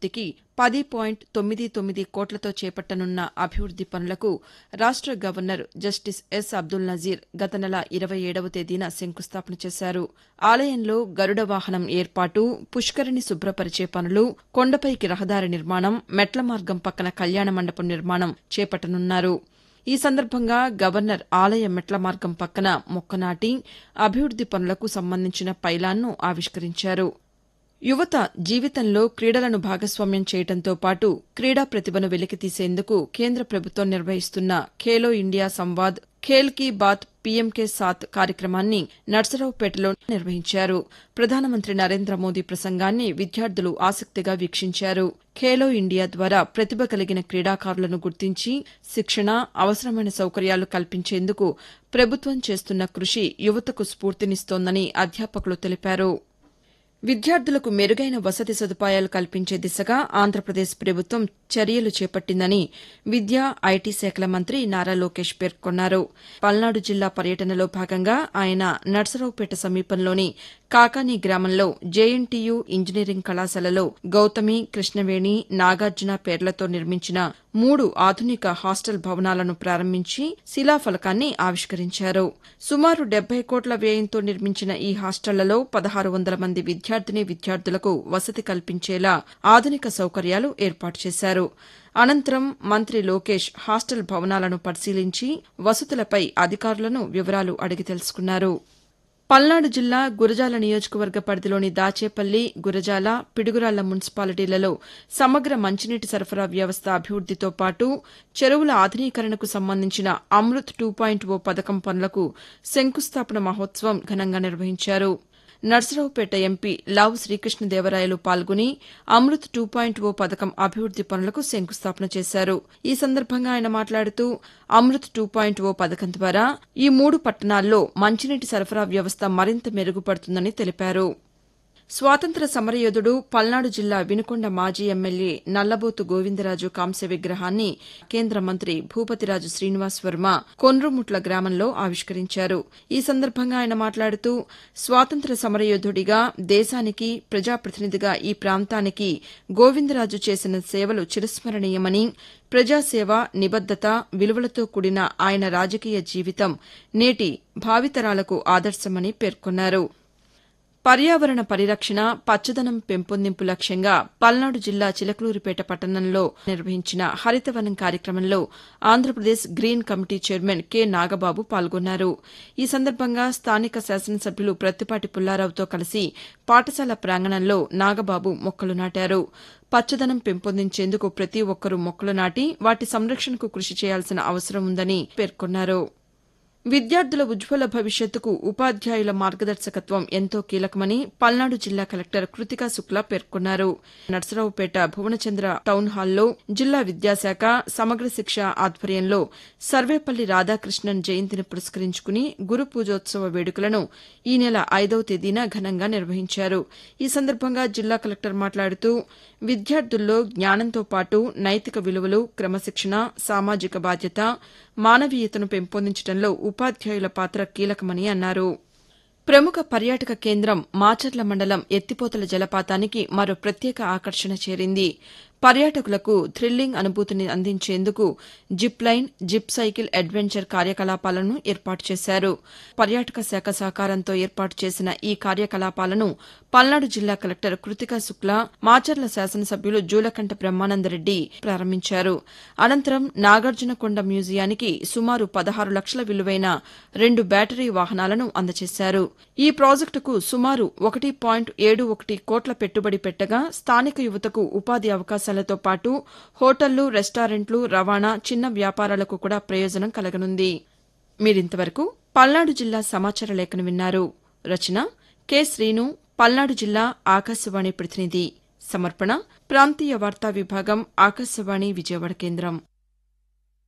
పూర్తికి పది పాయింట్ తొమ్మిది తొమ్మిది కోట్లతో చేపట్టనున్న అభివృద్ది పనులకు రాష్ట governor justice S Abdul Nazeer గత నెల ఇరవై ఏడవ తేదీన శంకుస్థాపన చేశారు ఆలయంలో గరుడ వాహనం ఏర్పాటు పుష్కరిణి శుభ్రపరిచే పనులు కొండపైకి రహదారి నిర్మాణం మెట్ల మార్గం పక్కన కళ్యాణ మండపం నిర్మాణం చేపట్టనున్నారు ఈ సందర్భంగా గవర్నర్ ఆలయ మెట్ల మార్గం పక్కన మొక్క నాటి అభివృద్ది పనులకు సంబంధించిన పైలాన్ను ఆవిష్కరించారు యువత జీవితంలో క్రీడలను భాగస్వామ్యం చేయడంతో పాటు క్రీడా ప్రతిభను వెలికితీసేందుకు కేంద్ర ప్రభుత్వం నిర్వహిస్తున్న ఖేలో ఇండియా సంవాద్ ఖేల్ కీ బాత్ పీఎంకే సాత్ కార్యక్రమాన్ని నర్సరావుపేటలో నిర్వహించారు ప్రధానమంత్రి నరేంద్ర మోదీ ప్రసంగాన్ని విద్యార్థులు ఆసక్తిగా వీక్షించారు ఖేలో ఇండియా ద్వారా ప్రతిభ కలిగిన క్రీడాకారులను గుర్తించి శిక్షణ అవసరమైన సౌకర్యాలు కల్పించేందుకు ప్రభుత్వం చేస్తున్న కృషి యువతకు స్ఫూర్తినిస్తోందని అధ్యాపకులు తెలిపారు విద్యార్థులకు మెరుగైన వసతి సదుపాయాలు కల్పించే దిశగా ఆంధ్రప్రదేశ్ ప్రభుత్వం చర్యలు చేపట్టిందని విద్యా ఐటీ శాఖల మంత్రి నారా లోకేష్ పేర్కొన్నారు పల్నాడు జిల్లా పర్యటనలో భాగంగా ఆయన నర్సరావుపేట సమీపంలోని కాకాని గ్రామంలో జేఎన్టీయూ ఇంజనీరింగ్ కళాశాలలో గౌతమి కృష్ణవేణి నాగార్జున పేర్లతో నిర్మించిన మూడు ఆధునిక హాస్టల్ భవనాలను ప్రారంభించి శిలాఫలకాన్ని ఆవిష్కరించారు సుమారు డెబ్బై కోట్ల వ్యయంతో నిర్మించిన ఈ హాస్టళ్లలో పదహారు వందల మంది విద్యార్థిని విద్యార్థులకు వసతి కల్పించేలా ఆధునిక సౌకర్యాలు ఏర్పాటు చేశారు అనంతరం మంత్రి లోకేష్ హాస్టల్ భవనాలను పరిశీలించి వసతులపై అధికారులను వివరాలు అడిగి తెలుసుకున్నారు పల్నాడు జిల్లా గురజాల నియోజకవర్గ పరిధిలోని దాచేపల్లి గురజాల పిడుగురాళ్ల మున్సిపాలిటీలలో సమగ్ర మంచినీటి సరఫరా వ్యవస్థ అభివృద్దితో పాటు చెరువుల ఆధునీకరణకు సంబంధించిన అమృత్ టూ పాయింట్ ఓ పథకం పనులకు శంకుస్థాపన మహోత్సవం ఘనంగా నిర్వహించారు నర్సరావుపేట ఎంపీ లావు శ్రీకృష్ణదేవరాయలు పాల్గొని అమృత్ టూ పాయింట్ ఓ పథకం అభివృద్ది పనులకు శంకుస్థాపన చేశారు ఈ సందర్భంగా ఆయన మాట్లాడుతూ అమృత్ టూ పాయింట్ ఓ పథకం ద్వారా ఈ మూడు పట్టణాల్లో మంచినీటి సరఫరా వ్యవస్థ మరింత మెరుగుపడుతుందని తెలిపారు స్వాతంత్ర సమరయోధుడు పల్నాడు జిల్లా వినుకొండ మాజీ ఎమ్మెల్యే నల్లబోతు గోవిందరాజు కాంస్య విగ్రహాన్ని కేంద్ర మంత్రి భూపతిరాజు శ్రీనివాస్ వర్మ కొండ్రుముట్ల గ్రామంలో ఆవిష్కరించారు ఈ సందర్భంగా ఆయన మాట్లాడుతూ స్వాతంత్ర సమరయోధుడిగా దేశానికి ప్రజాప్రతినిధిగా ఈ ప్రాంతానికి గోవిందరాజు చేసిన సేవలు చిరస్మరణీయమని ప్రజాసేవ నిబద్దత విలువలతో కూడిన ఆయన రాజకీయ జీవితం నేటి భావితరాలకు ఆదర్శమని పేర్కొన్నారు పర్యావరణ పరిరక్షణ పచ్చదనం పెంపొందింపు లక్ష్యంగా పల్నాడు జిల్లా చిలకలూరిపేట పట్టణంలో నిర్వహించిన హరితవనం కార్యక్రమంలో Andhra Pradesh green committee chairman K Nagababu పాల్గొన్నారు ఈ సందర్భంగా స్థానిక శాసనసభ్యులు ప్రత్తిపాటి పుల్లారావుతో కలిసి పాఠశాల ప్రాంగణంలో నాగబాబు మొక్కలు నాటారు పచ్చదనం పెంపొందించేందుకు ప్రతి ఒక్కరూ మొక్కలు నాటి వాటి సంరక్షణకు కృషి చేయాల్సిన అవసరం ఉందని పేర్కొన్నారు విద్యార్థుల ఉజ్వల భవిష్యత్తుకు ఉపాధ్యాయుల మార్గదర్శకత్వం ఎంతో కీలకమని పల్నాడు జిల్లా కలెక్టర్ కృతికా శుక్లా పేర్కొన్నారు నర్సరావుపేట భువనచంద్ర టౌన్ హాల్లో జిల్లా విద్యాశాఖ సమగ్ర శిక్ష ఆధ్వర్యంలో సర్వేపల్లి రాధాకృష్ణన్ జయంతిని పురస్కరించుకుని గురు పూజోత్సవ వేడుకలను ఈ నెల ఐదవ తేదీన ఘనంగా నిర్వహించారు ఈ సందర్భంగా జిల్లా కలెక్టర్ మాట్లాడుతూ విద్యార్థుల్లో జ్ఞానంతో పాటు నైతిక విలువలు క్రమశిక్షణ సామాజిక బాధ్యత మానవీయతను పెంపొందించడంలో ఉపాధ్యాయుల పాత్ర కీలకమని అన్నారు ప్రముఖ పర్యాటక కేంద్రం మాచర్ల మండలం ఎత్తిపోతల జలపాతానికి మరో ప్రత్యేక ఆకర్షణ చేరింది పర్యాటకులకు థ్రిల్లింగ్ అనుభూతిని అందించేందుకు zip line zip cycle adventure కార్యకలాపాలను ఏర్పాటు చేశారు పర్యాటక శాఖ సహకారంతో ఏర్పాటు చేసిన ఈ కార్యకలాపాలను పల్నాడు జిల్లా కలెక్టర్ కృతికా శుక్లా మాచర్ల శాసనసభ్యులు జూలకంఠ బ్రహ్మానందరెడ్డి ప్రారంభించారు అనంతరం నాగార్జునకొండ మ్యూజియానికి సుమారు పదహారు లక్షల విలువైన రెండు బ్యాటరీ వాహనాలను అందజేశారు ఈ ప్రాజెక్టుకు సుమారు ఒకటి పాయింట్ ఏడు ఒకటి కోట్ల పెట్టుబడి పెట్టగా స్థానిక యువతకు ఉపాధి అవకాశాలతో పాటు హోటళ్లు రెస్టారెంట్లు రవాణా చిన్న వ్యాపారాలకు కూడా ప్రయోజనం కలగనుంది మీరింతవరకు పల్నాడు జిల్లా సమాచార లేఖను విన్నారు రచన కె శ్రీను పల్నాడు జిల్లా ఆకాశవాణి ప్రతినిధి సమర్పణ ప్రాంతీయ వార్తా విభాగం ఆకాశవాణి విజయవాడ కేంద్రం